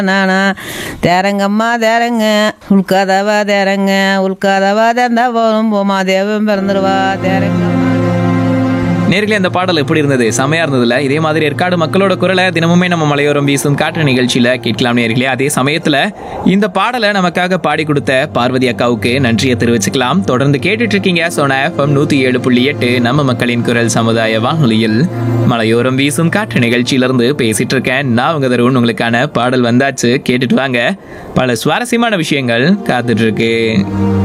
நானா தேரங்கம்மா தேரங்க உள்காதவா தேரங்க உள்காதவா தேர்ந்தா போகும் போமா தேவன் பிறந்துருவா தேரங்கம்மா நேர்களே அந்த பாடல் எப்படி இருந்தது செமையா இருந்ததுல இதே மாதிரி ஏற்காடு மக்களோட குரலை தினமுமே நம்ம மலையோரம் வீசும் காற்று நிகழ்ச்சியில கேட்கலாம் நேர்களே அதே சமயத்துல இந்த பாடலை நமக்காக பாடி கொடுத்த பார்வதி அக்காவுக்கு நன்றியை தெரிவிச்சுக்கலாம் தொடர்ந்து கேட்டுட்டு இருக்கீங்க சோனா எஃப்எம் நூத்தி ஏழு புள்ளி எட்டு நம்ம மக்களின் குரல் சமுதாய வானொலியில் மலையோரம் வீசும் காற்று நிகழ்ச்சியிலிருந்து பேசிட்டு இருக்கேன் நான் உங்க தருண் உங்களுக்கான பாடல் வந்தாச்சு கேட்டுட்டு வாங்க பல சுவாரஸ்யமான விஷயங்கள் காத்துட்டு இருக்கு